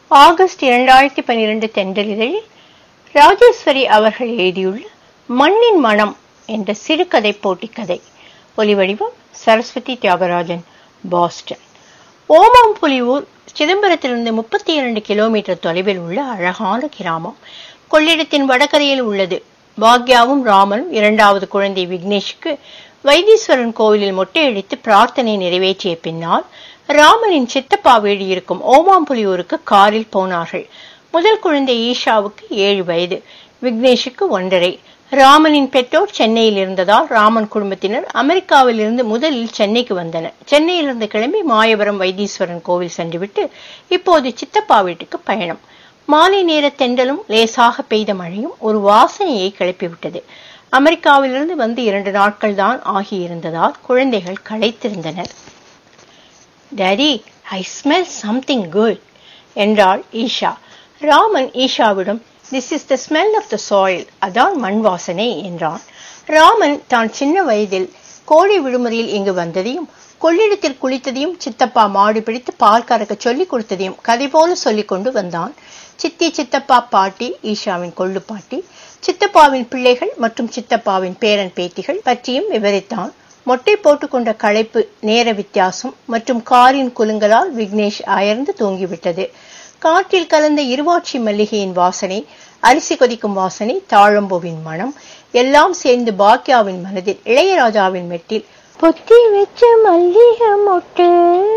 August இரண்டாயிரத்தி பன்னிரண்டு தென்றலிதழில் ராஜேஸ்வரி அவர்கள் எழுதியுள்ள மண்ணின் மனம் என்ற சிறுகதை போட்டி கதை ஒலிவடிவம் சரஸ்வதி தியாகராஜன் பாஸ்டன் ஓமாம்புலியூர் சிதம்பரத்திலிருந்து முப்பத்தி இரண்டு கிலோமீட்டர் தொலைவில் உள்ள அழகான கிராமம் கொள்ளிடத்தின் வடகரையில் உள்ளது பாக்யாவும் ராமனும் இரண்டாவது குழந்தை விக்னேஷுக்கு வைத்தீஸ்வரன் கோவிலில் மொட்டையடித்து பிரார்த்தனை நிறைவேற்றிய பின்னால் ராமனின் சித்தப்பா வீடு இருக்கும் ஓமாம்புலியூருக்கு காரில் போனார்கள் முதல் குழந்தை ஈஷாவுக்கு ஏழு வயது விக்னேஷுக்கு ஒன்றரை ராமனின் பெற்றோர் சென்னையில் இருந்ததால் ராமன் குடும்பத்தினர் அமெரிக்காவில் இருந்து முதலில் சென்னைக்கு வந்தனர் சென்னையிலிருந்து கிளம்பி மாயவரம் வைத்தீஸ்வரன் கோவில் சென்றுவிட்டு இப்போது சித்தப்பா வீட்டுக்கு பயணம் மாலை நேர தென்றலும் லேசாக பெய்த மழையும் ஒரு வாசனையை கிளப்பிவிட்டது அமெரிக்காவிலிருந்து வந்து இரண்டு நாட்கள் தான் ஆகியிருந்ததால் குழந்தைகள் களைத்திருந்தனர் daddy I smell something good என்றாள் ஈஷா ராமன் ஈஷாவிடம் this is the smell of the soil அதான் மண் வாசனை என்றான் ராமன் தான் சின்ன வயதில் கோடை விடுமுறையில் இங்கு வந்ததையும் கொள்ளிடத்தில் குளித்ததையும் சித்தப்பா மாடு பிடித்து பால் கறக்க சொல்லிக் கொடுத்ததையும் கதை போல சொல்லிக் கொண்டு வந்தான் சித்தி சித்தப்பா பாட்டி ஈஷாவின் கொள்ளு பாட்டி சித்தப்பாவின் பிள்ளைகள் மற்றும் சித்தப்பாவின் பேரன் பேத்திகள் பற்றியும் விவரித்தான் மொட்டை போட்டுக்கொண்ட களைப்பு நேர வித்தியாசம் மற்றும் காரின் குலுங்கலால் விக்னேஷ் அயர்ந்து தூங்கிவிட்டது காற்றில் கலந்த இருவாட்சி மல்லிகையின் வாசனை அரிசி கொதிக்கும் வாசனை தாழம்பூவின் மனம் எல்லாம் சேர்ந்து பாக்யாவின் மனதில் இளையராஜாவின் மெட்டில் பொத்தி வச்ச மல்லிகை மொட்டு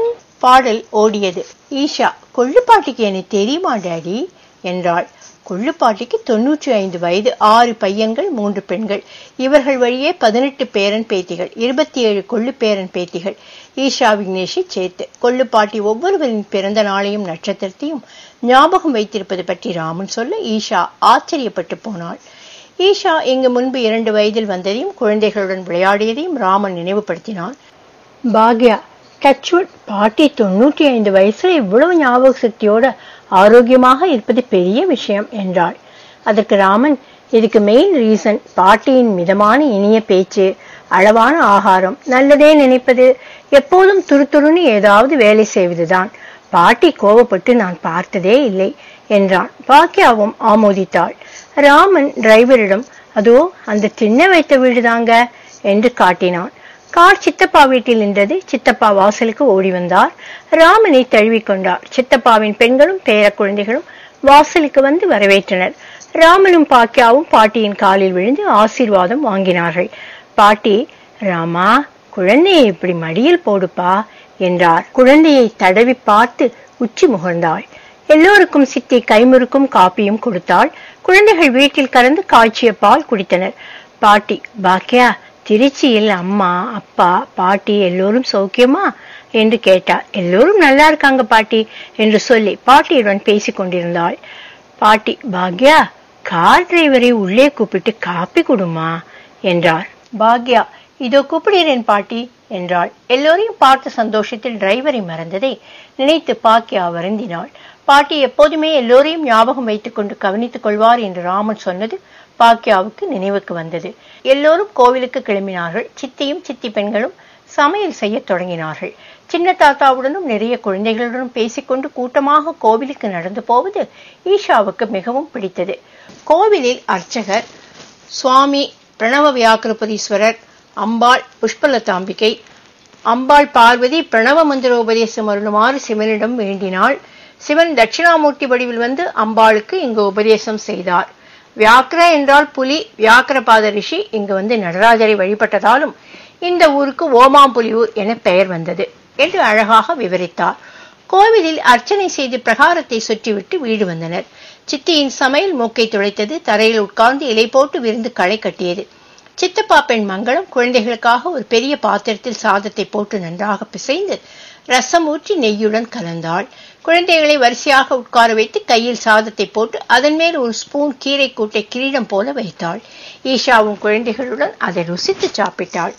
பாடல் ஓடியது ஈஷா கொள்ளுப்பாட்டிக்கு எனக்கு தெரியுமா டாடி என்றாள் கொள்ளுப்பாட்டிக்கு தொன்னூற்றி ஐந்து வயது ஆறு பையன்கள் மூன்று பெண்கள் இவர்கள் வழியே பதினெட்டு பேரன் பேத்திகள் இருபத்தி ஏழு கொள்ளு பேரன் பேத்திகள் ஈஷா விக்னேஷை சேர்த்து கொள்ளுப்பாட்டி ஒவ்வொருவரின் பிறந்த நாளையும் நட்சத்திரத்தையும் ஞாபகம் வைத்திருப்பது பற்றி ராமன் சொல்ல ஈஷா ஆச்சரியப்பட்டு போனாள் ஈஷா இங்கு முன்பு இரண்டு வயதில் வந்ததையும் குழந்தைகளுடன் விளையாடியதையும் ராமன் நினைவுபடுத்தினான் பாக்யா டச்வுட் பாட்டி தொண்ணூற்றி ஐந்து வயசுல இவ்வளவு ஞாபக சக்தியோட ஆரோக்கியமாக இருப்பது பெரிய விஷயம் என்றாள் அதற்கு ராமன் இதுக்கு மெயின் ரீசன் பாட்டியின் மிதமான இனிய பேச்சு அளவான ஆகாரம் நல்லதே நினைப்பது எப்போதும் துருதுருன்னு ஏதாவது வேலை செய்வதுதான் பாட்டி கோவப்பட்டு நான் பார்த்ததே இல்லை என்றான் பாக்கியாவும் ஆமோதித்தாள் ராமன் டிரைவரிடம் அதோ அந்த திண்ண வைத்த வீடுதாங்க என்று காட்டினான் கார் சித்தப்பா வீட்டில் நின்றது சித்தப்பா வாசலுக்கு ஓடி வந்தார் ராமனை தழுவிக்கொண்டார் சித்தப்பாவின் பெண்களும் பேர குழந்தைகளும் வாசலுக்கு வந்து வரவேற்றனர் ராமனும் பாக்கியாவும் பாட்டியின் காலில் விழுந்து ஆசீர்வாதம் வாங்கினார்கள் பாட்டி ராமா குழந்தையை இப்படி மடியில் போடுப்பா என்றார் குழந்தையை தடவி பார்த்து உச்சி முகர்ந்தாள் எல்லோருக்கும் சித்தி கைமுறுக்கும் காப்பியும் கொடுத்தாள் குழந்தைகள் வீட்டில் கலந்து காய்ச்சிய பால் குடித்தனர் பாட்டி பாக்கியா திருச்சியில் அம்மா அப்பா பாட்டி எல்லோரும் சௌக்கியமா என்று கேட்டார் எல்லோரும் நல்லா இருக்காங்க பாட்டி என்று சொல்லி பாட்டியுடன் பேசிக் கொண்டிருந்தாள் பாட்டி பாக்யா கார் டிரைவரை உள்ளே கூப்பிட்டு காப்பி கொடுமா என்றார் பாக்யா இதோ கூப்பிடுகிறேன் பாட்டி என்றாள் எல்லோரையும் பார்த்த சந்தோஷத்தில் டிரைவரை மறந்ததை நினைத்து பாக்கியா வருந்தினாள் பாட்டி எப்போதுமே எல்லோரையும் ஞாபகம் வைத்துக் கொண்டு கவனித்துக் கொள்வார் என்று ராமன் சொன்னது பாக்கியாவுக்கு நினைவுக்கு வந்தது எல்லோரும் கோவிலுக்கு கிளம்பினார்கள் சித்தியும் சித்தி பெண்களும் சமையல் செய்ய தொடங்கினார்கள் சின்ன தாத்தாவுடனும் நிறைய குழந்தைகளுடனும் பேசிக்கொண்டு கூட்டமாக கோவிலுக்கு நடந்து போவது ஈஷாவுக்கு மிகவும் பிடித்தது கோவிலில் அர்ச்சகர் சுவாமி பிரணவ வியாக்கிரபதீஸ்வரர் அம்பாள் புஷ்பலதாம்பிகை அம்பாள் பார்வதி பிரணவ மந்திரோபதேசம் அருளுமாறு சிவனிடம் வேண்டினாள் சிவன் தட்சிணாமூர்த்தி வடிவில் வந்து அம்பாளுக்கு இங்கு உபதேசம் செய்தார் வியாக்கிர என்றால் புலி வியாக்கிரபாத ரிஷி இங்கு வந்து நடராஜரை வழிபட்டதாலும் இந்த ஊருக்கு ஓமாம்புலியூர் என பெயர் வந்தது என்று அழகாக விவரித்தார் கோவிலில் அர்ச்சனை செய்து பிரகாரத்தை சுற்றிவிட்டு வீடு வந்தனர் சித்தியின் சமையல் மூக்கை துளைத்தது தரையில் உட்கார்ந்து இலை போட்டு விருந்து களை கட்டியது சித்தப்பா பெண் மங்களம் குழந்தைகளுக்காக ஒரு பெரிய பாத்திரத்தில் சாதத்தை போட்டு நன்றாக பிசைந்து ரசம் ஊற்றி நெய்யுடன் கலந்தாள் குழந்தைகளை வரிசையாக உட்கார வைத்து கையில் சாதத்தை போட்டு அதன் மேல் ஒரு ஸ்பூன் கீரை கூட்டை கிரீடம் போல வைத்தாள் ஈஷாவும் குழந்தைகளுடன் அதை ருசித்து சாப்பிட்டாள்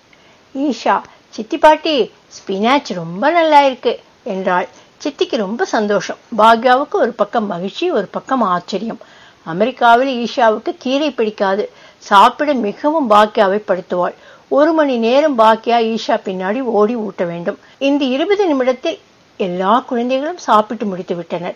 ஈஷா சித்தி பாட்டி ஸ்பினாச் ரொம்ப நல்லா இருக்கு என்றாள் சித்திக்கு ரொம்ப சந்தோஷம் பாக்யாவுக்கு ஒரு பக்கம் மகிழ்ச்சி ஒரு பக்கம் ஆச்சரியம் அமெரிக்காவில் ஈஷாவுக்கு கீரை பிடிக்காது சாப்பிட மிகவும் பாக்கியாவை படுத்துவாள் ஒரு மணி நேரம் பாக்கியா ஈஷா பின்னாடி ஓடி ஊட்ட வேண்டும் இந்த இருபது நிமிடத்தில் எல்லா குழந்தைகளும் சாப்பிட்டு முடித்து விட்டனர்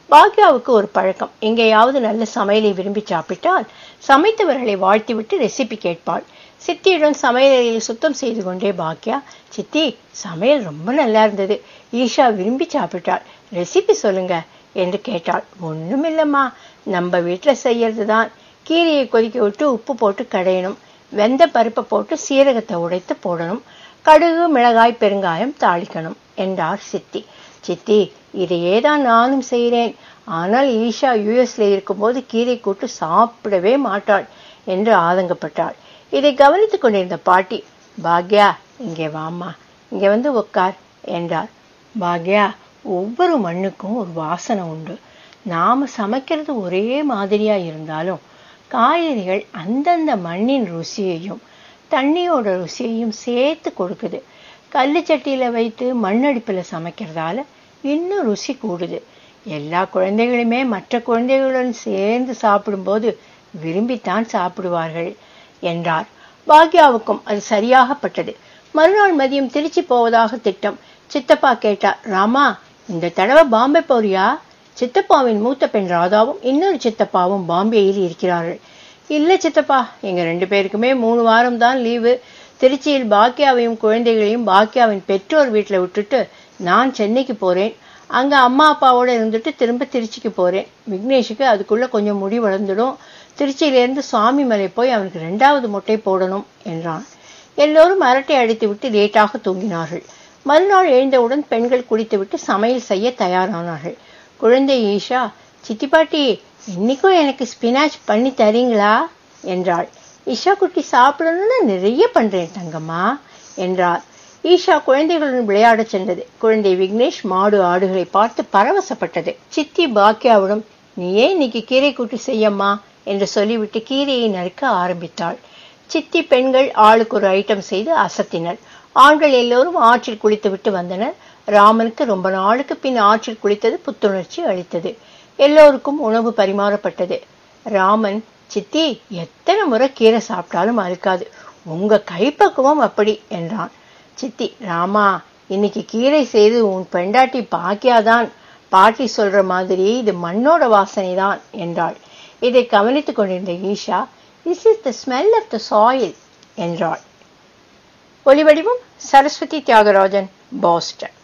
பாக்யாவுக்கு ஒரு பழக்கம் எங்கேயாவது நல்ல சமையலை விரும்பி சாப்பிட்டால் சமைத்தவர்களை வாழ்த்திவிட்டு ரெசிபி கேட்பாள் சித்தியுடன் சமையலறையில் சுத்தம் செய்து கொண்டே பாக்யா சித்தி சமையல் ரொம்ப நல்லா இருந்தது ஈஷா விரும்பி சாப்பிட்டாள் ரெசிபி சொல்லுங்க என்று கேட்டாள் ஒண்ணும் இல்லம்மா நம்ம வீட்டுல செய்யறது தான் கீரையை கொதிக்க விட்டு உப்பு போட்டு கடையணும் வெந்த பருப்பை போட்டு சீரகத்தை உடைத்து போடணும் கடுகு மிளகாய் பெருங்காயம் தாளிக்கணும் என்றார் சித்தி சித்தி இதையே தான் நானும் செய்கிறேன் ஆனால் ஈஷா யுஎஸ்ல இருக்கும்போது கீரை கூட்டு சாப்பிடவே மாட்டாள் என்று ஆதங்கப்பட்டாள் இதை கவனித்துக் கொண்டிருந்த பாட்டி பாக்யா இங்கே வாம்மா இங்கே வந்து உட்கார் என்றார் பாக்யா ஒவ்வொரு மண்ணுக்கும் ஒரு வாசனை உண்டு நாம சமைக்கிறது ஒரே மாதிரியா இருந்தாலும் காய்கறிகள் அந்தந்த மண்ணின் ருசியையும் தண்ணியோட ருசியையும் சேர்த்து கொடுக்குது கல்லு சட்டியில வைத்து மண்ணடுப்புல சமைக்கிறதால இன்னும் ருசி கூடுது எல்லா குழந்தைகளுமே மற்ற குழந்தைகளுடன் சேர்ந்து சாப்பிடும்போது விரும்பித்தான் சாப்பிடுவார்கள் என்றார் பாக்யாவுக்கும் அது சரியாகப்பட்டது மறுநாள் மதியம் திருச்சி போவதாக திட்டம் சித்தப்பா கேட்டார் ராமா இந்த தடவை பாம்பே போறியா சித்தப்பாவின் மூத்த பெண் ராதாவும் இன்னொரு சித்தப்பாவும் பாம்பேயில் இருக்கிறார்கள் இல்ல சித்தப்பா எங்க ரெண்டு பேருக்குமே மூணு வாரம் தான் லீவு திருச்சியில் பாக்கியாவையும் குழந்தைகளையும் பாக்கியாவின் பெற்றோர் வீட்டுல விட்டுட்டு நான் சென்னைக்கு போறேன் அங்க அம்மா அப்பாவோட இருந்துட்டு திரும்ப திருச்சிக்கு போறேன் விக்னேஷுக்கு அதுக்குள்ள கொஞ்சம் முடி வளர்ந்துடும் திருச்சியிலிருந்து சுவாமி மலை போய் அவனுக்கு ரெண்டாவது மொட்டை போடணும் என்றான் எல்லோரும் அரட்டை அடித்து விட்டு லேட்டாக தூங்கினார்கள் மறுநாள் எழுந்தவுடன் பெண்கள் குளித்துவிட்டு சமையல் செய்ய தயாரானார்கள் குழந்தை ஈஷா சித்தி பாட்டி இன்னைக்கும் எனக்கு ஸ்பினாச் பண்ணி தரீங்களா என்றாள் ஈஷா குட்டி சாப்பிடணும்னு நிறைய பண்றேன் தங்கம்மா என்றார் ஈஷா குழந்தைகளுடன் விளையாடச் சென்றது குழந்தை விக்னேஷ் மாடு ஆடுகளை பார்த்து பரவசப்பட்டது சித்தி பாக்கியாவிடம் நீயே இன்னைக்கு கீரை கூட்டு செய்யம்மா என்று சொல்லிவிட்டு கீரையை நறுக்க ஆரம்பித்தாள் சித்தி பெண்கள் ஆளுக்கு ஒரு ஐட்டம் செய்து அசத்தினர் ஆண்கள் எல்லோரும் ஆற்றில் குளித்துவிட்டு வந்தனர் ராமனுக்கு ரொம்ப நாளுக்கு பின் ஆற்றில் குளித்தது புத்துணர்ச்சி அளித்தது எல்லோருக்கும் உணவு பரிமாறப்பட்டது ராமன் சித்தி எத்தனை முறை கீரை சாப்பிட்டாலும் அழுக்காது உங்க கைப்பக்குவம் அப்படி என்றான் சித்தி ராமா இன்னைக்கு கீரை செய்து உன் பெண்டாட்டி பாக்கியாதான் பாட்டி சொல்ற மாதிரி இது மண்ணோட வாசனை தான் என்றாள் இதை கவனித்துக் கொண்டிருந்த Isha this is the smell of the soil என்றாள் ஒலிவடிவம் சரஸ்வதி தியாகராஜன் பாஸ்டன்